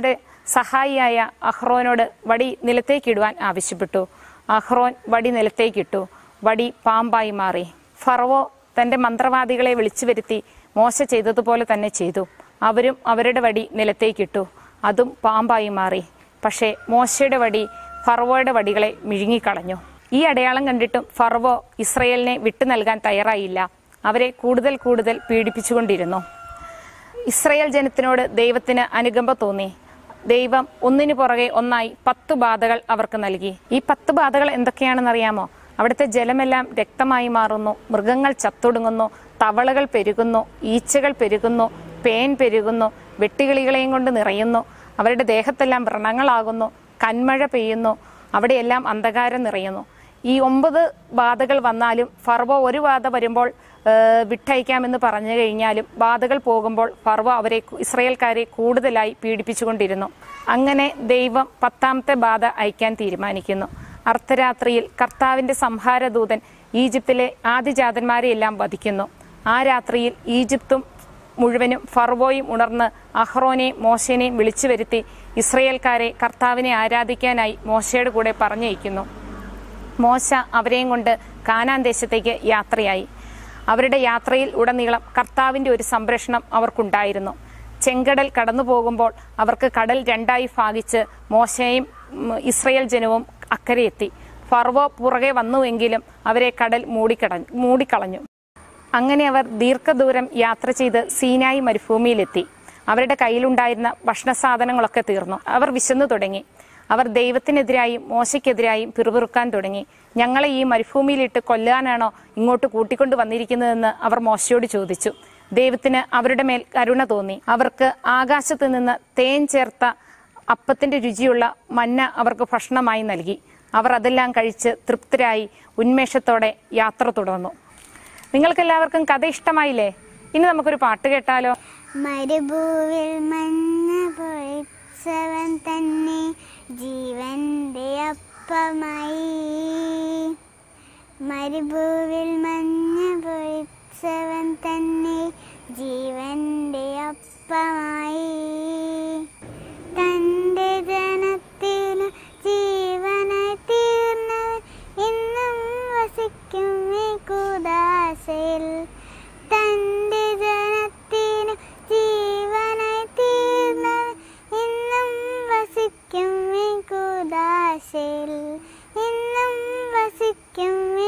സഹായിയായ അഹ്റോനോട് വടി നിലത്തേക്കിടുവാൻ ആവശ്യപ്പെട്ടു അഹ്റോൻ വടി നിലത്തേക്കിട്ടു വടി പാമ്പായി മാറി ഫറവോ തന്റെ മന്ത്രവാദികളെ വിളിച്ചു വരുത്തി മോശ ചെയ്തതുപോലെ തന്നെ ചെയ്തു അവരും അവരുടെ വടി നിലത്തേക്കിട്ടു അതും പാമ്പായി മാറി പക്ഷേ മോശയുടെ വടി ഫറവോയുടെ വടികളെ മിഴുങ്ങിക്കളഞ്ഞു ഈ അടയാളം കണ്ടിട്ടും ഫറവോ ഇസ്രയേലിനെ വിട്ടു നൽകാൻ തയ്യാറായില്ല അവരെ കൂടുതൽ കൂടുതൽ പീഡിപ്പിച്ചുകൊണ്ടിരുന്നു ഇസ്രയേൽ ജനത്തിനോട് ദൈവത്തിന് അനുകമ്പ തോന്നി ദൈവം ഒന്നിനു പുറകെ ഒന്നായി പത്ത് ബാധകൾ അവർക്ക് നൽകി ഈ പത്ത് ബാധകൾ എന്തൊക്കെയാണെന്നറിയാമോ അവിടുത്തെ ജലമെല്ലാം രക്തമായി മാറുന്നു മൃഗങ്ങൾ ചത്തൊടുങ്ങുന്നു തവളകൾ പെരുകുന്നു ഈച്ചകൾ പെരുകുന്നു പേൻ പെരുകുന്നു വെട്ടുകിളികളെയും കൊണ്ട് നിറയുന്നു അവരുടെ ദേഹത്തെല്ലാം വ്രണങ്ങളാകുന്നു കന്മഴ പെയ്യുന്നു അവിടെയെല്ലാം അന്ധകാരം നിറയുന്നു ഈ ഒമ്പത് ബാധകൾ വന്നാലും ഫർവോ ഒരു ബാധ വരുമ്പോൾ ഏഹ്, വിട്ടയക്കാമെന്ന് പറഞ്ഞു കഴിഞ്ഞാലും ബാധകൾ പോകുമ്പോൾ ഫർവോ അവരെ ഇസ്രയേൽക്കാരെ കൂടുതലായി പീഡിപ്പിച്ചുകൊണ്ടിരുന്നു അങ്ങനെ ദൈവം പത്താമത്തെ ബാധ അയക്കാൻ തീരുമാനിക്കുന്നു അർദ്ധരാത്രിയിൽ കർത്താവിന്റെ സംഹാരദൂതൻ ഈജിപ്തിലെ ആദിജാതന്മാരെയെല്ലാം വധിക്കുന്നു ആ രാത്രിയിൽ ഈജിപ്തും മുഴുവനും ഫർവോയും ഉണർന്ന് അഹ്റോനെയും മോശേനെയും വിളിച്ചു വരുത്തി ഇസ്രയേൽക്കാരെ കർത്താവിനെ ആരാധിക്കാനായി മോശയുടെ കൂടെ പറഞ്ഞയക്കുന്നു മോശ അവരെയും കൊണ്ട് കാനാൻ ദേശത്തേക്ക് യാത്രയായി അവരുടെ യാത്രയിൽ ഉടനീളം കർത്താവിന്റെ ഒരു സംരക്ഷണം അവർക്കുണ്ടായിരുന്നു ചെങ്കടൽ കടന്നു പോകുമ്പോൾ അവർക്ക് കടൽ രണ്ടായി ഭാഗിച്ച് മോശയും ഉം, ഇസ്രയേൽ ജനവും അക്കരെ ഫർവോ പുറകെ വന്നുവെങ്കിലും അവരെ കടൽ മൂടിക്കട മൂടിക്കളഞ്ഞു അങ്ങനെ അവർ ദീർഘദൂരം യാത്ര ചെയ്ത് സീനായി മരുഭൂമിയിലെത്തി അവരുടെ കയ്യിലുണ്ടായിരുന്ന ഭക്ഷണ സാധനങ്ങളൊക്കെ തീർന്നു അവർ വിശന്നു തുടങ്ങി അവർ ദൈവത്തിനെതിരായും മോശയ്ക്കെതിരായും പിറുപിറുക്കാൻ തുടങ്ങി ഞങ്ങളെ ഈ മരുഭൂമിയിലിട്ട് കൊല്ലാനാണോ ഇങ്ങോട്ട് കൂട്ടിക്കൊണ്ട് വന്നിരിക്കുന്നതെന്ന് അവർ മോശയോട് ചോദിച്ചു ദൈവത്തിന് അവരുടെ മേൽ കരുണ തോന്നി അവർക്ക് ആകാശത്ത് നിന്ന് തേൻ ചേർത്ത അപ്പത്തിന്റെ രുചിയുള്ള മന്ന അവർക്ക് ഭക്ഷണമായി നൽകി അവർ അതെല്ലാം കഴിച്ച് തൃപ്തരായി ഉന്മേഷത്തോടെ യാത്ര തുടർന്നു നിങ്ങൾക്കെല്ലാവർക്കും കഥ ഇഷ്ടമായില്ലേ ഇനി നമുക്കൊരു പാട്ട് കേട്ടാലോ മരുഭൂവിൽ മഞ്ഞ പൊഴിച്ചവൻ തന്നെ ജീവന്റെ അപ്പമായി മരുഭൂവിൽ മഞ്ഞ പൊഴിച്ചവൻ തന്നെ ജീവന്റെ അപ്പമായി തന്റെ ജനത്തിനു ജീവനായി തീർന്നവൻ ഇന്നും വസിക്കും ഈ കൂദാശയിൽ തന്റെ ജനത്തിനു ജീവനായി തീർന്നവൻ ഇന്നും വസിക്കും ഈ കൂദാശയിൽ ഇന്നും വസിക്കും ഈ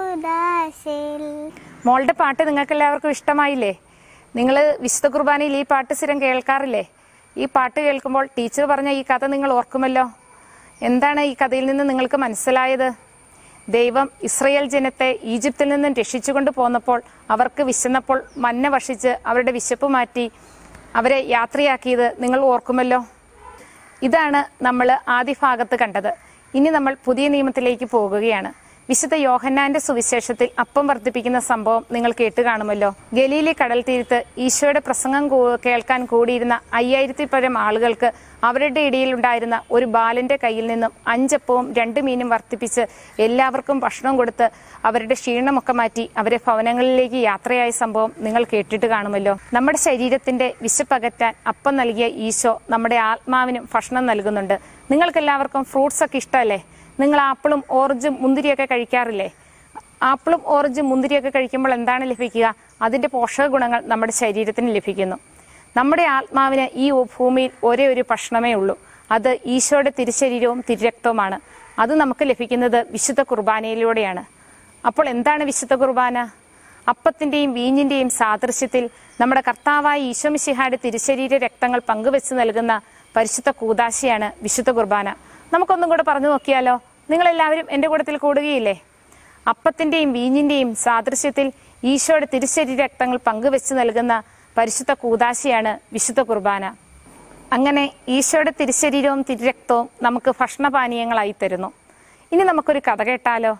കൂദാശയിൽ മോളുടെ പാട്ട് നിങ്ങൾക്ക് എല്ലാവർക്കും ഇഷ്ടമായില്ലേ നിങ്ങൾ വിശുദ്ധ കുർബാനയിൽ ഈ പാട്ട് സ്ഥിരം കേൾക്കാറില്ലേ ഈ പാട്ട് കേൾക്കുമ്പോൾ ടീച്ചർ പറഞ്ഞ ഈ കഥ നിങ്ങൾ ഓർക്കുമല്ലോ എന്താണ് ഈ കഥയിൽ നിന്ന് നിങ്ങൾക്ക് മനസ്സിലായത് ദൈവം ഇസ്രയേൽ ജനത്തെ ഈജിപ്തിൽ നിന്നും രക്ഷിച്ചുകൊണ്ട് പോന്നപ്പോൾ അവർക്ക് വിശന്നപ്പോൾ മഞ്ഞ ഭക്ഷിച്ച് അവരുടെ വിശപ്പ് മാറ്റി അവരെ യാത്രയാക്കിയത് നിങ്ങൾ ഓർക്കുമല്ലോ ഇതാണ് നമ്മൾ ആദ്യ ഭാഗത്ത് കണ്ടത് ഇനി നമ്മൾ പുതിയ നിയമത്തിലേക്ക് പോകുകയാണ് വിശുദ്ധ യോഹന്നാന്റെ സുവിശേഷത്തിൽ അപ്പം വർദ്ധിപ്പിക്കുന്ന സംഭവം നിങ്ങൾ കേട്ട് കാണുമല്ലോ ഗലീലി കടൽ തീരത്ത് ഈശോയുടെ പ്രസംഗം കൂ- കേൾക്കാൻ കൂടിയിരുന്ന അയ്യായിരത്തി പരം ആളുകൾക്ക് അവരുടെ ഇടയിൽ ഉണ്ടായിരുന്ന ഒരു ബാലന്റെ കയ്യിൽ നിന്നും അഞ്ചപ്പവും രണ്ട് മീനും വർദ്ധിപ്പിച്ച് എല്ലാവർക്കും ഭക്ഷണം കൊടുത്ത് അവരുടെ ക്ഷീണമൊക്കെ മാറ്റി അവരെ ഭവനങ്ങളിലേക്ക് യാത്രയായ സംഭവം നിങ്ങൾ കേട്ടിട്ട് കാണുമല്ലോ നമ്മുടെ ശരീരത്തിന്റെ വിശപ്പകറ്റാൻ അപ്പം നൽകിയ ഈശോ നമ്മുടെ ആത്മാവിനും ഭക്ഷണം നൽകുന്നുണ്ട് നിങ്ങൾക്കെല്ലാവർക്കും ഫ്രൂട്ട്സ് ഒക്കെ ഇഷ്ടമല്ലേ നിങ്ങൾ ആപ്പിളും ഓറഞ്ചും മുന്തിരിയൊക്കെ കഴിക്കാറില്ലേ ആപ്പിളും ഓറഞ്ചും മുന്തിരിയൊക്കെ കഴിക്കുമ്പോൾ എന്താണ് ലഭിക്കുക അതിന്റെ പോഷക ഗുണങ്ങൾ നമ്മുടെ ശരീരത്തിന് ലഭിക്കുന്നു നമ്മുടെ ആത്മാവിന് ഈ ഭൂമിയിൽ ഒരേ ഒരു ഭക്ഷണമേ ഉള്ളൂ അത് ഈശോയുടെ തിരുശരീരവും തിരുരക്തവുമാണ് അത് നമുക്ക് ലഭിക്കുന്നത് വിശുദ്ധ കുർബാനയിലൂടെയാണ് അപ്പോൾ എന്താണ് വിശുദ്ധ കുർബാന അപ്പത്തിന്റെയും വീഞ്ഞിന്റെയും സാദൃശ്യത്തിൽ നമ്മുടെ കർത്താവായ ഈശോമിശിഹായുടെ തിരുശരീര രക്തങ്ങൾ പങ്കുവെച്ച് നൽകുന്ന പരിശുദ്ധ കൂതാശയാണ് വിശുദ്ധ കുർബാന നമുക്കൊന്നും കൂടെ പറഞ്ഞു നോക്കിയാലോ നിങ്ങളെല്ലാവരും എൻ്റെ കൂട്ടത്തിൽ കൂടുകയില്ലേ അപ്പത്തിന്റെയും വീഞ്ഞിന്റെയും സാദൃശ്യത്തിൽ ഈശോയുടെ തിരുശരീര രക്തങ്ങൾ പങ്കുവെച്ച് നൽകുന്ന പരിശുദ്ധ കൂതാശയാണ് വിശുദ്ധ കുർബാന അങ്ങനെ ഈശോയുടെ തിരുശരീരവും തിരുരക്തവും നമുക്ക് ഭക്ഷണപാനീയങ്ങളായി തരുന്നു ഇനി നമുക്കൊരു കഥ കേട്ടാലോ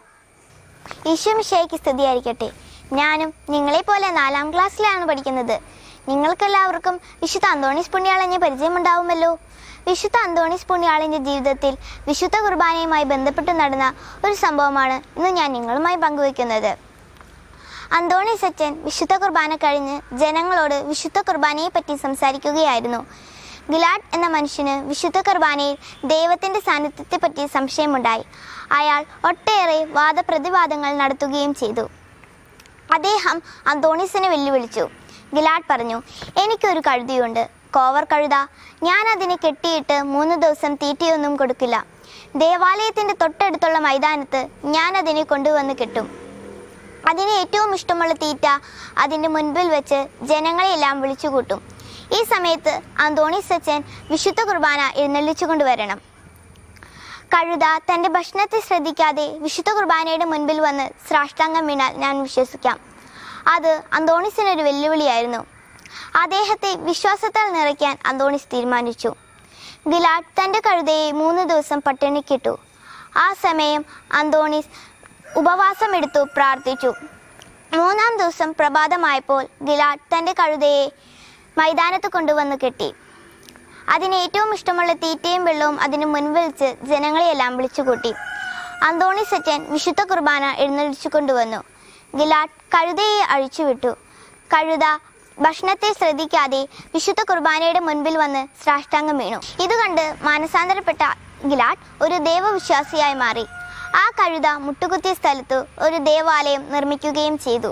ഈശോ മിശിഹായ്ക്ക് സ്തുതിയായിരിക്കട്ടെ ഞാനും നിങ്ങളെ പോലെ നാലാം ക്ലാസ്സിലാണ് പഠിക്കുന്നത് നിങ്ങൾക്കെല്ലാവർക്കും വിശുദ്ധ അന്തോണീസ് പുണ്യാളനെ പരിചയമുണ്ടാവുമല്ലോ വിശുദ്ധ അന്തോണീസ് പുണ്യാളിന്റെ ജീവിതത്തിൽ വിശുദ്ധ കുർബാനയുമായി ബന്ധപ്പെട്ട് നടന്ന ഒരു സംഭവമാണ് ഇന്ന് ഞാൻ നിങ്ങളുമായി പങ്കുവയ്ക്കുന്നത് അന്തോണീസ് അച്ഛൻ വിശുദ്ധ കുർബാന കഴിഞ്ഞ് ജനങ്ങളോട് വിശുദ്ധ കുർബാനയെ പറ്റി സംസാരിക്കുകയായിരുന്നു ഗിലാഡ് എന്ന മനുഷ്യന് വിശുദ്ധ കുർബാനയിൽ ദൈവത്തിന്റെ സാന്നിധ്യത്തെപ്പറ്റി സംശയമുണ്ടായി അയാൾ ഒട്ടേറെ വാദപ്രതിവാദങ്ങൾ നടത്തുകയും ചെയ്തു അദ്ദേഹം അന്തോണീസിനെ വെല്ലുവിളിച്ചു ഗിലാഡ് പറഞ്ഞു എനിക്കൊരു കഴുതിയുണ്ട് കോവർ കഴുത ഞാൻ അതിനെ കെട്ടിയിട്ട് മൂന്ന് ദിവസം തീറ്റയൊന്നും കൊടുക്കില്ല ദേവാലയത്തിന്റെ തൊട്ടടുത്തുള്ള മൈതാനത്ത് ഞാൻ അതിനെ കൊണ്ടുവന്ന് കെട്ടും അതിന് ഏറ്റവും ഇഷ്ടമുള്ള തീറ്റ അതിൻ്റെ മുൻപിൽ വെച്ച് ജനങ്ങളെയെല്ലാം വിളിച്ചു കൂട്ടും ഈ സമയത്ത് അന്തോണീസ് അച്ഛൻ വിശുദ്ധ കുർബാന എഴുന്നള്ളിച്ചു കൊണ്ടുവരണം കഴുത തൻ്റെ ഭക്ഷണത്തെ ശ്രദ്ധിക്കാതെ വിശുദ്ധ കുർബാനയുടെ മുൻപിൽ വന്ന് സാഷ്ടാംഗം വീണാൽ ഞാൻ വിശ്വസിക്കാം അത് അന്തോണിസിനൊരു വെല്ലുവിളിയായിരുന്നു അദ്ദേഹത്തെ വിശ്വാസത്താൽ നിറയ്ക്കാൻ അന്തോണിസ് തീരുമാനിച്ചു ഗിലാഡ് തൻ്റെ കഴുതയെ മൂന്ന് ദിവസം പട്ടിണിക്കിട്ടു ആ സമയം അന്തോണീസ് ഉപവാസമെടുത്തു പ്രാർത്ഥിച്ചു മൂന്നാം ദിവസം പ്രഭാതമായപ്പോൾ ഗിലാഡ് തൻ്റെ കഴുതയെ മൈതാനത്ത് കൊണ്ടുവന്ന് കെട്ടി അതിന് ഏറ്റവും ഇഷ്ടമുള്ള തീറ്റയും വെള്ളവും അതിന് മുൻപിൽ വെച്ച് ജനങ്ങളെയെല്ലാം വിളിച്ചുകൂട്ടി അന്തോണി സച്ചൻ വിശുദ്ധ കുർബാന എഴുന്നള്ളിച്ചു കൊണ്ടുവന്നു ഗിലാഡ് കഴുതയെ അഴിച്ചുവിട്ടു കഴുത ഭക്ഷണത്തെ ശ്രദ്ധിക്കാതെ വിശുദ്ധ കുർബാനയുടെ മുൻപിൽ വന്ന് സാഷ്ടാംഗം വീണു ഇത് കണ്ട് മാനസാന്തരപ്പെട്ട ഗിലാഡ് ഒരു ദേവവിശ്വാസിയായി മാറി ആ കഴുത മുട്ടുകുത്തിയ സ്ഥലത്ത് ഒരു ദേവാലയം നിർമ്മിക്കുകയും ചെയ്തു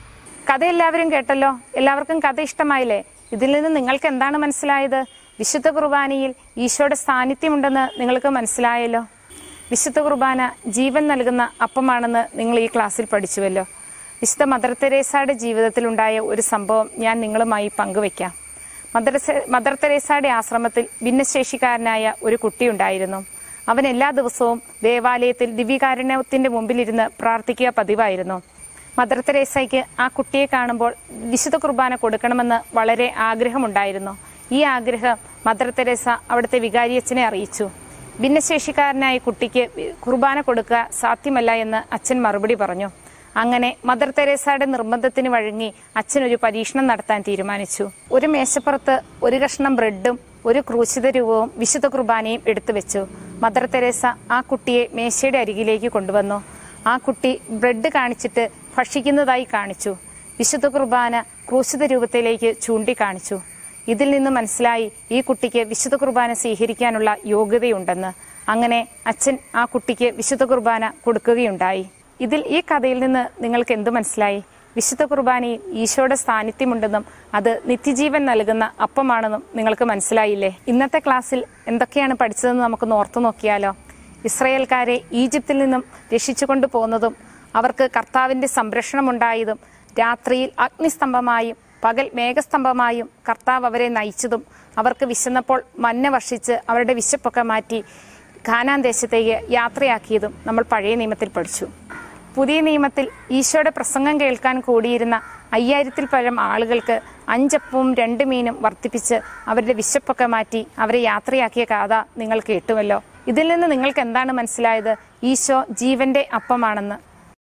കഥ എല്ലാവരും കേട്ടല്ലോ എല്ലാവർക്കും കഥ ഇഷ്ടമായില്ലേ ഇതിൽ നിന്ന് നിങ്ങൾക്ക് എന്താണ് മനസ്സിലായത് വിശുദ്ധ കുർബാനയിൽ ഈശോയുടെ സാന്നിധ്യമുണ്ടെന്ന് നിങ്ങൾക്ക് മനസ്സിലായല്ലോ വിശുദ്ധ കുർബാന ജീവൻ നൽകുന്ന അപ്പമാണെന്ന് നിങ്ങൾ ഈ ക്ലാസ്സിൽ പഠിച്ചുവല്ലോ വിശുദ്ധ മദർ തെരേസയുടെ ജീവിതത്തിലുണ്ടായ ഒരു സംഭവം ഞാൻ നിങ്ങളുമായി പങ്കുവയ്ക്കാം മദർ സെ- മദർ തെരേസയുടെ ആശ്രമത്തിൽ ഭിന്നശേഷിക്കാരനായ ഒരു കുട്ടിയുണ്ടായിരുന്നു അവൻ എല്ലാ ദിവസവും ദേവാലയത്തിൽ ദിവ്യകാരുണ്യത്തിന്റെ മുമ്പിലിരുന്ന് പ്രാർത്ഥിക്കുക പതിവായിരുന്നു മദർ തെരേസയ്ക്ക് ആ കുട്ടിയെ കാണുമ്പോൾ വിശുദ്ധ കുർബാന കൊടുക്കണമെന്ന് വളരെ ആഗ്രഹമുണ്ടായിരുന്നു ഈ ആഗ്രഹം മദർ തെരേസ അവിടുത്തെ വികാരിയച്ഛനെ അറിയിച്ചു ഭിന്നശേഷിക്കാരനായ കുട്ടിക്ക് കുർബാന കൊടുക്കുക സാധ്യമല്ല എന്ന് അച്ഛൻ മറുപടി പറഞ്ഞു അങ്ങനെ മദർ തെരേസയുടെ നിർബന്ധത്തിന് വഴങ്ങി അച്ഛൻ ഒരു പരീക്ഷണം നടത്താൻ തീരുമാനിച്ചു ഒരു മേശപ്പുറത്ത് ഒരു കഷ്ണം ബ്രെഡും ഒരു ക്രൂശിത രൂപവും വിശുദ്ധ കുർബാനയും എടുത്തു വെച്ചു മദർ തെരേസ ആ കുട്ടിയെ മേശയുടെ അരികിലേക്ക് കൊണ്ടുവന്നു ആ കുട്ടി ബ്രെഡ് കാണിച്ചിട്ട് ഭക്ഷിക്കുന്നതായി കാണിച്ചു വിശുദ്ധ കുർബാന ക്രൂശിത രൂപത്തിലേക്ക് ചൂണ്ടിക്കാണിച്ചു ഇതിൽ നിന്ന് മനസ്സിലായി ഈ കുട്ടിക്ക് വിശുദ്ധ കുർബാന സ്വീകരിക്കാനുള്ള യോഗ്യതയുണ്ടെന്ന് അങ്ങനെ അച്ഛൻ ആ കുട്ടിക്ക് വിശുദ്ധ കുർബാന കൊടുക്കുകയുണ്ടായി ഇതിൽ ഈ കഥയിൽ നിന്ന് നിങ്ങൾക്ക് എന്ത് മനസ്സിലായി വിശുദ്ധ കുർബാനയിൽ ഈശോയുടെ സാന്നിധ്യമുണ്ടെന്നും അത് നിത്യജീവൻ നൽകുന്ന അപ്പമാണെന്നും നിങ്ങൾക്ക് മനസ്സിലായില്ലേ ഇന്നത്തെ ക്ലാസ്സിൽ എന്തൊക്കെയാണ് പഠിച്ചതെന്ന് നമുക്ക് ഓർത്തു നോക്കിയാലോ ഇസ്രയേൽക്കാരെ ഈജിപ്തിൽ നിന്നും രക്ഷിച്ചുകൊണ്ടു പോകുന്നതും അവർക്ക് കർത്താവിന്റെ സംരക്ഷണമുണ്ടായതും രാത്രിയിൽ അഗ്നിസ്തംഭമായും പകൽ മേഘസ്തംഭമായും കർത്താവ് അവരെ നയിച്ചതും അവർക്ക് വിശന്നപ്പോൾ മഞ്ഞ വർഷിച്ച് അവരുടെ വിശപ്പൊക്കെ മാറ്റി ഖാനാൻ ദേശത്തേക്ക് യാത്രയാക്കിയതും നമ്മൾ പഴയ നിയമത്തിൽ പഠിച്ചു പുതിയ നിയമത്തിൽ ഈശോയുടെ പ്രസംഗം കേൾക്കാൻ കൂടിയിരുന്ന അയ്യായിരത്തിൽ പരം ആളുകൾക്ക് അഞ്ചപ്പവും രണ്ട് മീനും വർദ്ധിപ്പിച്ച് അവരുടെ വിശപ്പൊക്കെ മാറ്റി അവരെ യാത്രയാക്കിയ കഥ നിങ്ങൾ കേട്ടുവല്ലോ ഇതിൽ നിന്ന് നിങ്ങൾക്ക് എന്താണ് മനസ്സിലായത് ഈശോ ജീവന്റെ അപ്പമാണെന്ന്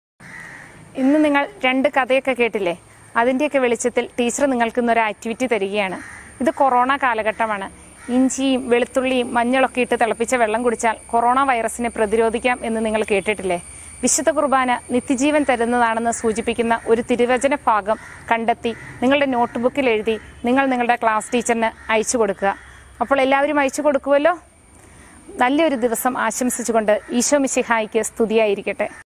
ഇന്ന് നിങ്ങൾ രണ്ട് കഥയൊക്കെ കേട്ടില്ലേ അതിൻ്റെയൊക്കെ വെളിച്ചത്തിൽ ടീച്ചർ നിങ്ങൾക്ക് ഇന്നൊരു ആക്ടിവിറ്റി തരികയാണ് ഇത് കൊറോണ കാലഘട്ടമാണ് ഇഞ്ചിയും വെളുത്തുള്ളിയും മഞ്ഞളൊക്കെ ഇട്ട് തിളപ്പിച്ച വെള്ളം കുടിച്ചാൽ കൊറോണ വൈറസിനെ പ്രതിരോധിക്കാം എന്ന് നിങ്ങൾ കേട്ടിട്ടില്ലേ വിശുദ്ധ കുർബാന നിത്യജീവൻ തരുന്നതാണെന്ന് സൂചിപ്പിക്കുന്ന ഒരു തിരുവചന ഭാഗം കണ്ടെത്തി നിങ്ങളുടെ നോട്ട്ബുക്കിൽ എഴുതി നിങ്ങൾ നിങ്ങളുടെ ക്ലാസ് ടീച്ചറിന് അയച്ചു കൊടുക്കുക അപ്പോൾ എല്ലാവരും അയച്ചു കൊടുക്കുമല്ലോ നല്ലൊരു ദിവസം ആശംസിച്ചുകൊണ്ട് ഈശോ മിശിഹായിക്ക് സ്തുതിയായിരിക്കട്ടെ